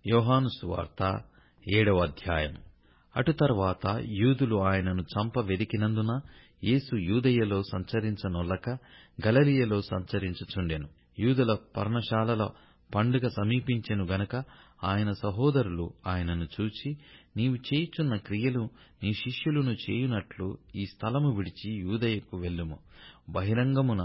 యోహాను సువార్త ఏడవ అధ్యాయం అటు తరువాత యూదులు ఆయనను చంప వెదికినందున యేసు యూదయలో సంచరించనొల్లక గలిలయలో సంచరించుచుండెను యూదుల పర్ణశాలల పండుగ సమీపించెను గనుక ఆయన సహోదరులు ఆయనను చూచి నీవు చేయుచున్న క్రియలు నీ శిష్యులను చేయునట్లు ఈ స్థలము విడిచి యూదయకు వెళ్ళుము బహిరంగమున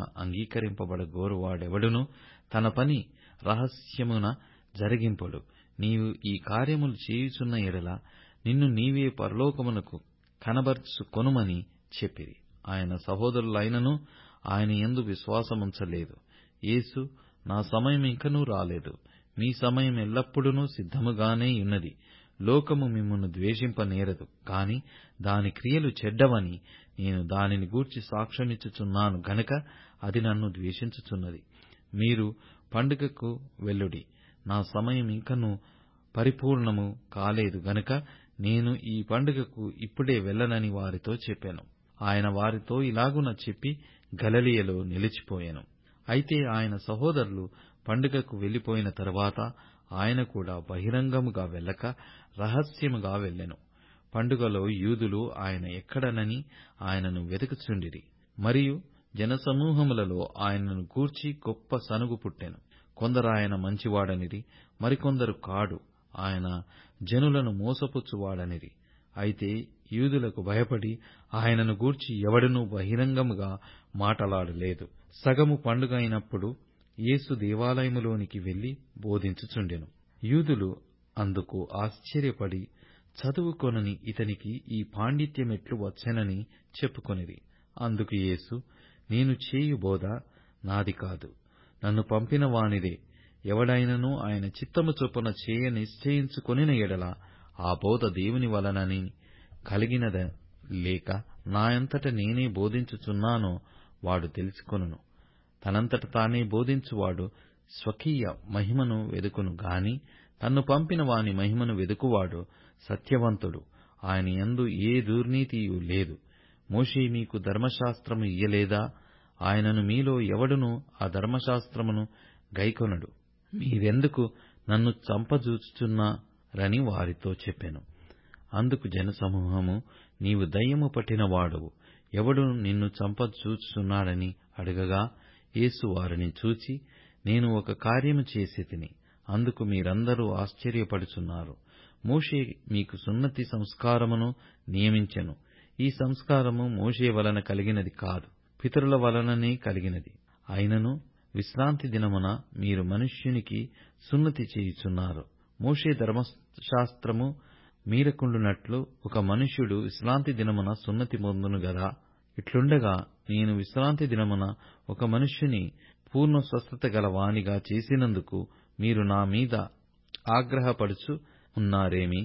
అంగీకరింపబడగోరువాడెవడును తన పని రహస్యమున జరిగింపడు నీవు ఈ కార్యములు చేయుచున్న ఎడల నిన్ను నీవే పరలోకమునకు కనబరుచుకొనుమని చెప్పిరి ఆయన సహోదరులైనను ఆయన యందు విశ్వాసముంచలేదు యేసు నా సమయం ఇంకనూ రాలేదు మీ సమయం ఎల్లప్పుడూ సిద్ధముగానే యున్నది లోకము మిమ్మును ద్వేషింపనేరదు కాని దాని క్రియలు చెడ్డవని నేను దానిని గూర్చి సాక్ష్యమిచ్చుచున్నాను గనుక అది నన్ను ద్వేషించుచున్నది మీరు పండుగకు వెళ్ళుడి నా సమయం ఇంకనూ పరిపూర్ణము కాలేదు గనుక నేను ఈ పండుగకు ఇప్పుడే వెళ్ళనని వారితో చెప్పాను ఆయన వారితో ఇలాగున చెప్పి గలిలయలో నిలిచిపోయెను అయితే ఆయన సహోదరులు పండుగకు వెళ్లిపోయిన తరువాత ఆయన కూడా బహిరంగముగా వెళ్ళక రహస్యముగా వెళ్ళెను పండుగలో యూదులు ఆయన ఎక్కడనని ఆయనను వెతుకుచుండిరి మరియు జనసమూహములలో ఆయనను గూర్చి గొప్ప సనుగు పుట్టెను కొందరాయన మంచివాడనిరి మరికొందరు కాడు ఆయన జనులను మోసపుచ్చువాడనిరి అయితే యూదులకు భయపడి ఆయనను గూర్చి ఎవడునూ బహిరంగముగా మాటలాడలేదు సగము పండుగ అయినప్పుడు యేసు దేవాలయములోనికి వెళ్లి బోధించుచుండెను యూదులు అందుకు ఆశ్చర్యపడి చదువుకొనని ఇతనికి ఈ పాండిత్యమెట్లు వచ్చెనని చెప్పుకొనిరి అందుకు యేసు నేను చేయు బోధ నాది కాదు నన్ను పంపిన వానిదే ఎవడైనను ఆయన చిత్తము చొప్పున చేయ నిశ్చయించుకొనిన ఎడల ఆ బోధ దేవుని వలనని కలిగినద లేక నాయంతట నేనే బోధించుచున్నానో వాడు తెలుసుకొనును తనంతట తానే బోధించువాడు స్వకీయ మహిమను వెదుకును గాని తన్ను పంపిన వాని మహిమను వెదుకువాడు సత్యవంతుడు ఆయన యందు ఏ దుర్నీతియు లేదు మోషే మీకు ధర్మశాస్త్రము ఇయ్యలేదా ఆయనను మీలో ఎవడును ఆ ధర్మశాస్త్రమును గైకొనడు మీరెందుకు నన్ను చంపజూచుచున్నారని వారితో చెప్పెను అందుకు జనసమూహము నీవు దయ్యము పట్టిన వాడవు ఎవడు నిన్ను చంపజూచుచున్నాడని అడగగా యేసు వారిని చూచి నేను ఒక కార్యము చేసి తిని అందుకు మీరందరూ ఆశ్చర్యపడుచున్నారు మోషే మీకు సున్నతి సంస్కారమును నియమించెను ఈ సంస్కారము మోషే వలన కలిగినది కాదు పితరుల వలననే కలిగినది అయినను విశ్రాంతి దినమున మీరు మనుష్యునికి సున్నతి చేయుచున్నారు మోషే ధర్మశాస్త్రము మీరకుండునట్లు ఒక మనుష్యుడు విశ్రాంతి దినమున సున్నతి పొందును గదా ఇట్లుండగా నేను విశ్రాంతి దినమున ఒక మనుష్యుని పూర్ణ స్వస్థత గల వానిగా చేసినందుకు మీరు నా మీద ఆగ్రహపడుచు ఉన్నారేమి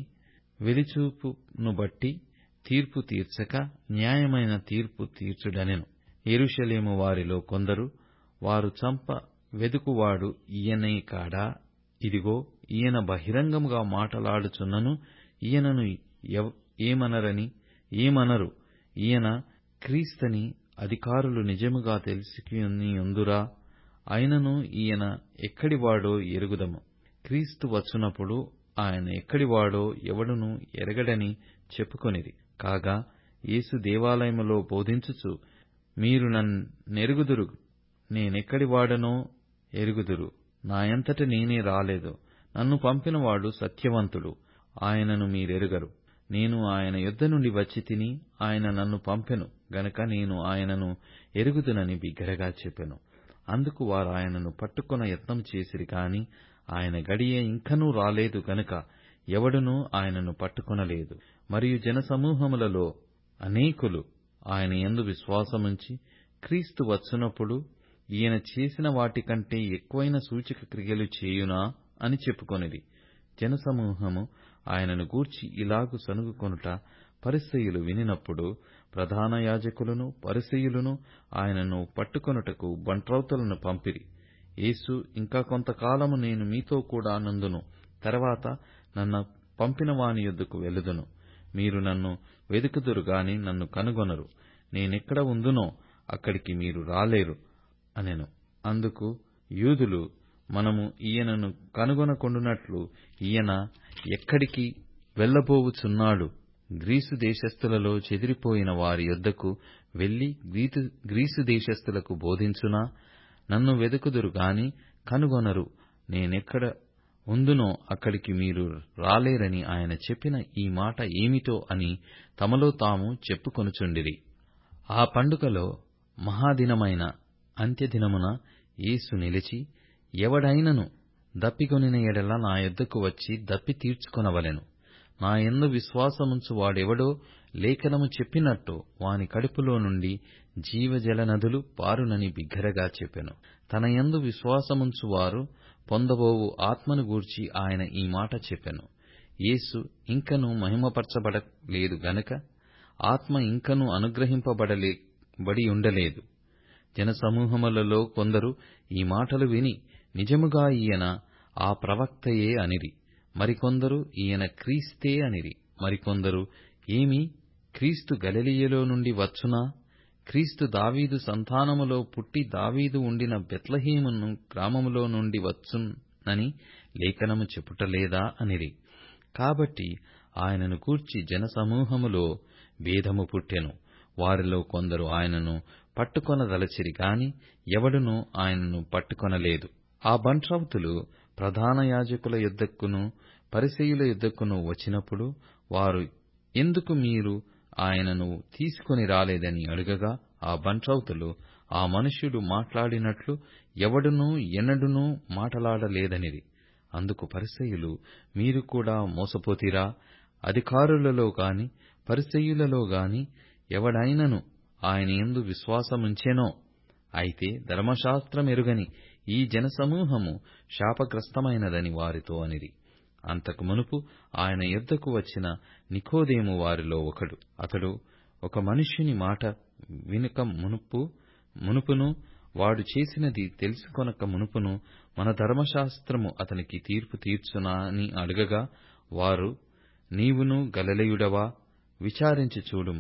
వెలిచూపును బట్టి తీర్పు తీర్చక న్యాయమైన తీర్పు తీర్చుడనెను యెరూషలేము వారిలో కొందరు వారు చంప వెదుకువాడు ఈయనే కాడా ఇదిగో ఈయన బహిరంగముగా మాటలాడుచున్నను ఈయనను ఏమనరని ఏమనరు ఈయన క్రీస్తని అధికారులు నిజముగా తెలుసుకునియుందురా అయినను ఈయన ఎక్కడివాడో ఎరుగుదము క్రీస్తు వచ్చునప్పుడు ఆయన ఎక్కడివాడో ఎవడునూ ఎరగడని చెప్పుకొనిరి కాగా యేసు దేవాలయములో బోధించుచు మీరు నన్నెరుగుదురు నేనెక్కడివాడనో ఎరుగుదురు నాయంతట నేనే రాలేదు నన్ను పంపినవాడు సత్యవంతుడు ఆయనను మీరెరుగరు నేను ఆయన యొద్ద నుండి వచ్చి తిని ఆయన నన్ను పంపెను గనుక నేను ఆయనను ఎరుగుదునని బిగ్గరగా చెప్పెను అందుకు వారు ఆయనను పట్టుకొన యత్నం చేసిరి కాని ఆయన గడియ ఇంకనూ రాలేదు గనుక ఎవడునూ ఆయనను పట్టుకొనలేదు మరియు జనసమూహములలో అనేకులు ఆయన యందు విశ్వాసముంచి క్రీస్తు వచ్చునప్పుడు ఈయన చేసిన వాటికంటే ఎక్కువైన సూచక క్రియలు చేయునా అని చెప్పుకొనిరి జనసమూహము ఆయనను గూర్చి ఇలాగు సనుగుకొనుట పరిసయ్యులు వినినప్పుడు ప్రధాన యాజకులను పరిసయ్యులను ఆయనను పట్టుకొనుటకు బంట్రౌతలను పంపిరి యేసు ఇంకా కొంతకాలము నేను మీతో కూడా నుందును తర్వాత నన్ను పంపిన వాని యొద్దకు వెలుదును మీరు నన్ను వెదుకుదురు గాని నన్ను కనుగొనరు నేనెక్కడ ఉందునో అక్కడికి మీరు రాలేరు అనెను అందుకు యూదులు మనము ఈయనను కనుగొనకుండునట్లు ఈయన ఎక్కడికి వెళ్ళబోవుచున్నాడు గ్రీసు దేశస్థులలో చెదిరిపోయిన వారి యొద్దకు వెళ్లి గ్రీసు దేశస్థులకు బోధించునా నన్ను వెదుకుదురు గాని కనుగొనరు నేనెక్కడ ఉందునో అక్కడికి మీరు రాలేరని ఆయన చెప్పిన ఈ మాట ఏమిటో అని తమలో తాము చెప్పుకొనుచుండిరి ఆ పండుగలో మహాదినమైన అంత్యదినమున యేసు నిలిచి ఎవడైనను దప్పికొనిన ఎడల నా యొద్దకు వచ్చి దప్పి తీర్చుకొనవలెను నా యందు విశ్వాసముంచు వాడెవడో లేఖనము చెప్పినట్టు వాని కడుపులో నుండి జీవజల నదులు పారునని బిగ్గరగా చెప్పెను తన యందు విశ్వాసముంచు వారు పొందబోవు ఆత్మను గూర్చి ఆయన ఈ మాట చెప్పెను యేసు ఇంకను మహిమపరచబడలేదు గనుక ఆత్మ ఇంకను అనుగ్రహింపబడలే బడియుండలేదు జనసమూహములలో కొందరు ఈ మాటలు విని నిజముగా ఈయన ఆ ప్రవక్తయే అనిరి మరికొందరు ఈయన క్రీస్తే అనిరి మరికొందరు ఏమి క్రీస్తు గలిలయలో నుండి వచ్చునా క్రీస్తు దావీదు సంతానములో పుట్టి దావీదు ఉండిన బెత్లెహేము గ్రామములో నుండి వచ్చునని లేఖనము చెప్పుటలేదా అనిరి కాబట్టి ఆయనను గూర్చి జనసమూహములో భేదము పుట్టెను వారిలో కొందరు ఆయనను పట్టుకొనదలచిరి గాని ఎవడునూ ఆయనను పట్టుకొనలేదు ఆ బంట్రౌతులు ప్రధాన యాజకుల యొద్దకును పరిసయ్యుల యొద్దకును వచ్చినప్పుడు వారు ఎందుకు మీరు ఆయనను తీసుకొని రాలేదని అడుగగా ఆ బంట్రౌతులు ఆ మనుష్యుడు మాట్లాడినట్లు ఎవడునూ ఎన్నడూనూ మాటలాడలేదనిరి అందుకు పరిసయ్యులు మీరు కూడా మోసపోతిరా అధికారులలో గాని పరిసయ్యులలో గాని ఎవడైనను ఆయన యందు విశ్వాసముంచెనో అయితే ధర్మశాస్త్రమెరుగని ఈ జనసమూహము శాపగ్రస్తమైనదని వారితో అనిరి అంతకు మునుపు ఆయన యొద్దకు వచ్చిన నికోదేము వారిలో ఒకడు అతడు ఒక మనుష్యుని మాట వినక మునుపు మునుపును వాడు చేసినది తెలుసుకొనక మునుపును మన ధర్మశాస్త్రము అతనికి తీర్పు తీర్చునా అని అడగగా వారు నీవును గలిలయుడవా విచారించి చూడుము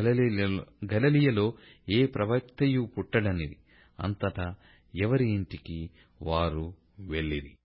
గలిలయలో ఏ ప్రవక్తయు పుట్టడనిది అంతటా ఎవరి ఇంటికి వారు వెళ్ళిరి